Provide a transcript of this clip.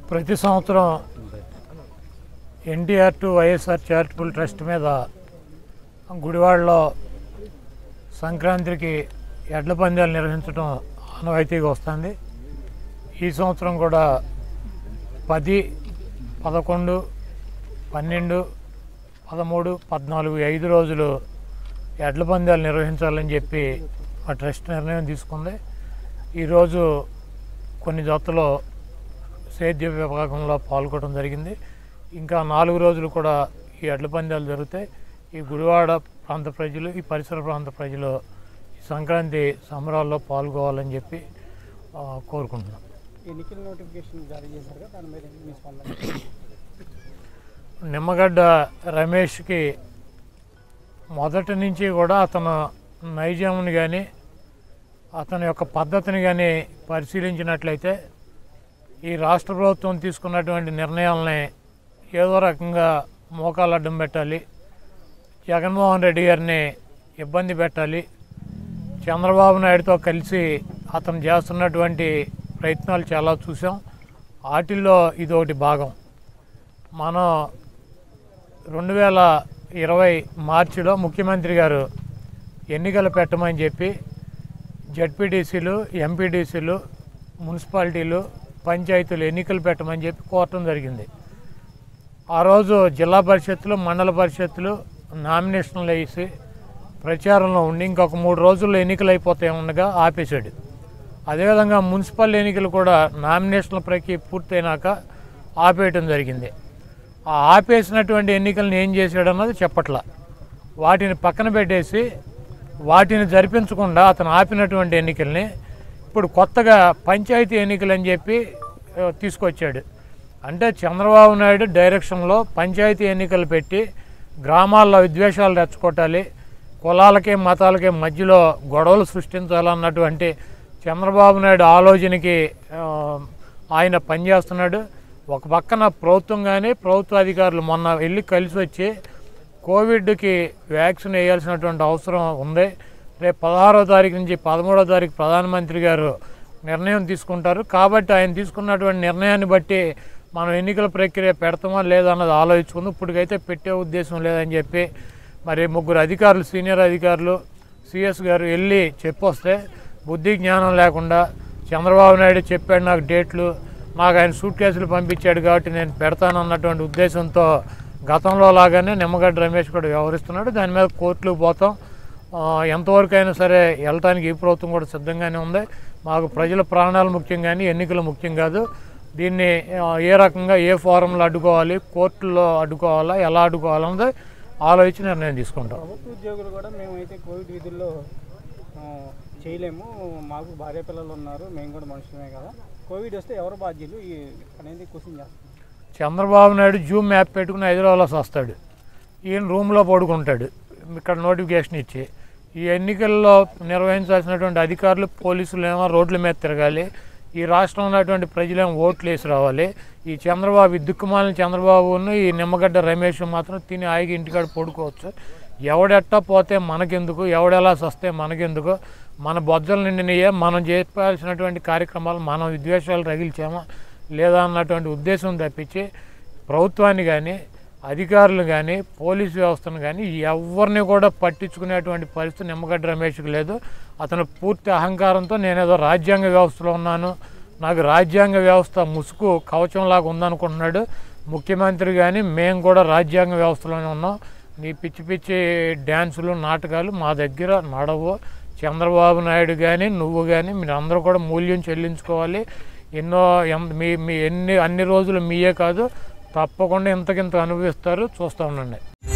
ప్రతి సంవత్సరం NTR to YSR charitable trust మీద గుడివాడలో సంక్రాంతికి ఎడ్ల పందాలు నిర్వహించడం ఆనవాయితీగా వస్తుంది ఈ సంవత్సరం కూడా పది పదకొండు పన్నెండు పదమూడు పద్నాలుగు ఈ ఐదు రోజులు ఎడ్ల పందాలు నిర్వహించాలని చెప్పి మా ట్రస్ట్ నిర్ణయం తీసుకుంది ఈరోజు కొన్ని జతలు సేద్య విభాగంలో పాల్గొనడం జరిగింది ఇంకా నాలుగు రోజులు కూడా ఈ ఎడ్ల పందాలు జరుగుతాయి ఈ గుడివాడ ప్రాంత ప్రజలు ఈ పరిసర ప్రాంత ప్రజలు ఈ సంక్రాంతి సంబరాల్లో పాల్గొవాలని చెప్పి ఆ, కోరుకుంటున్నాం ఎన్నికల నోటిఫికేషన్ జారీ చేశారు కదా దాని మీద మీ స్పందన నిమ్మగడ్డ రమేష్కి మొదటి నుంచి కూడా అతను నైజాంని కానీ అతని యొక్క పద్ధతిని కానీ పరిశీలించినట్లయితే ఈ రాష్ట్ర ప్రభుత్వం తీసుకున్నటువంటి నిర్ణయాలని ఏదో రకంగా మోకాలు అడ్డం పెట్టాలి జగన్మోహన్ రెడ్డి గారిని ఇబ్బంది పెట్టాలి చంద్రబాబు నాయుడుతో కలిసి అతను చేస్తున్నటువంటి ప్రయత్నాలు చాలా చూసాం వాటిల్లో ఇది ఒకటి భాగం మనం రెండు వేల ఇరవై మార్చిలో ముఖ్యమంత్రి గారు ఎన్నికలు పెట్టమని చెప్పి జడ్పీటీసీలు ఎంపీటీసీలు మున్సిపాలిటీలు పంచాయతీలు ఎన్నికలు పెట్టమని చెప్పి కోరటం జరిగింది ఆ రోజు జిల్లా పరిషత్తులు మండల పరిషత్తులు నామినేషన్లు వేసి ప్రచారంలో ఉండి ఇంకొక మూడు రోజుల్లో ఎన్నికలు అయిపోతాయి ఉండగా ఆపేశాడు అదేవిధంగా మున్సిపల్ ఎన్నికలు కూడా నామినేషన్ల ప్రక్రియ పూర్తయినాక ఆపేయటం జరిగింది ఆ ఆపేసినటువంటి ఎన్నికలను ఏం చేశాడు అన్నది చెప్పట్ల వాటిని పక్కన పెట్టేసి వాటిని జరిపించకుండా అతను ఆపినటువంటి ఎన్నికల్ని ఇప్పుడు కొత్తగా పంచాయతీ ఎన్నికలు అని చెప్పి ఆ, తీసుకొచ్చాడు అంటే చంద్రబాబు నాయుడు డైరెక్షన్లో పంచాయతీ ఎన్నికలు పెట్టి గ్రామాల్లో విద్వేషాలు రెచ్చగొట్టాలి కులాలకి మతాలకి మధ్యలో గొడవలు సృష్టించాలన్నటువంటి చంద్రబాబు నాయుడు ఆలోచనకి ఆ, ఆయన పనిచేస్తున్నాడు ఒక పక్కన ప్రభుత్వం కానీ ప్రభుత్వ అధికారులు మొన్న వెళ్ళి కలిసి వచ్చి కోవిడ్కి వ్యాక్సిన్ వేయాల్సినటువంటి అవసరం ఉంది రేపు పదహారో తారీఖు నుంచి పదమూడో తారీఖు ప్రధానమంత్రి గారు నిర్ణయం తీసుకుంటారు కాబట్టి ఆయన తీసుకున్నటువంటి నిర్ణయాన్ని బట్టి మనం ఎన్నికల ప్రక్రియ పెడతామా లేదా అన్నది ఆలోచించుకుంది ఇప్పటికైతే పెట్టే ఉద్దేశం లేదని చెప్పి మరి ముగ్గురు అధికారులు సీనియర్ అధికారులు సిఎస్ గారు వెళ్ళి చెప్పొస్తే బుద్ధి జ్ఞానం లేకుండా చంద్రబాబు నాయుడు చెప్పాడు నాకు డేట్లు నాకు ఆయన సూట్ కేసులు పంపించాడు కాబట్టి నేను పెడతాను అన్నటువంటి ఉద్దేశంతో గతంలో లాగానే నిమ్మగడ్డ రమేష్ కూడా వ్యవహరిస్తున్నాడు దాని మీద కోర్టులకు పోతాం ఆ, ఎంతవరకు అయినా సరే వెళ్ళటానికి ఈ ప్రభుత్వం కూడా సిద్ధంగానే ఉంది మాకు ప్రజల ప్రాణాలు ముఖ్యం కానీ ఎన్నికలు ముఖ్యం కాదు దీన్ని ఆ, ఏ రకంగా ఏ ఫారంలో అడ్డుకోవాలి కోర్టుల్లో అడ్డుకోవాలా ఎలా అడ్డుకోవాలన్నది ఆలోచించి నిర్ణయం తీసుకుంటాం ప్రభుత్వ ఉద్యోగులు కూడా మేమైతే కోవిడ్ విధుల్లో ఆ, చేయలేము మాకు భార్య పిల్లలు ఉన్నారు మేము కూడా మనుషులమే కదా కోవిడ్ వస్తే ఎవరు బాధ్యులు ఈ అనేది క్వశ్చన్ చేస్తాం చంద్రబాబు నాయుడు జూమ్ మ్యాప్ పెట్టుకుని హైదరాబాద్లో వస్తాడు ఈయన రూమ్లో పడుకుంటాడు ఇక్కడ నోటిఫికేషన్ ఇచ్చి ఈ ఎన్నికల్లో నిర్వహించాల్సినటువంటి అధికారులు పోలీసులు ఏమో రోడ్ల మీద తిరగాలి ఈ రాష్ట్రంలో ఉన్నటువంటి ప్రజలేమో ఓట్లు వేసి రావాలి ఈ చంద్రబాబు ఈ దిక్కుమాలిన చంద్రబాబును ఈ నిమ్మగడ్డ రమేష్ మాత్రం తిని ఆగి ఇంటికాడ పడుకోవచ్చు ఎవడెట్టా పోతే మనకెందుకు ఎవడెలా సస్తే మనకెందుకు మన బొజ్జలు నిండినయే మనం చేయాల్సినటువంటి కార్యక్రమాలు మనం విద్వేషాలు రగిల్చామా లేదా అన్నటువంటి ఉద్దేశం తప్పించి ప్రభుత్వాన్ని కానీ అధికారులు కానీ పోలీసు వ్యవస్థను కానీ ఎవరిని కూడా పట్టించుకునేటువంటి పరిస్థితి నిమ్మగడ్డ రమేష్కి లేదు అతను పూర్తి అహంకారంతో నేనేదో రాజ్యాంగ వ్యవస్థలో ఉన్నాను నాకు రాజ్యాంగ వ్యవస్థ ముసుగు కవచంలాగా ఉందనుకుంటున్నాడు ముఖ్యమంత్రి కానీ మేము కూడా రాజ్యాంగ వ్యవస్థలోనే ఉన్నాం నీ పిచ్చి పిచ్చి డ్యాన్సులు నాటకాలు మా దగ్గర నడవు చంద్రబాబు నాయుడు కానీ నువ్వు కానీ మీరు అందరూ కూడా మూల్యం చెల్లించుకోవాలి ఎన్నో ఎం- మీ మీ ఎన్ని అన్ని రోజులు మీయే కాదు తప్పకుండా ఇంతకింత అనుభవిస్తారు చూస్తూ ఉండండి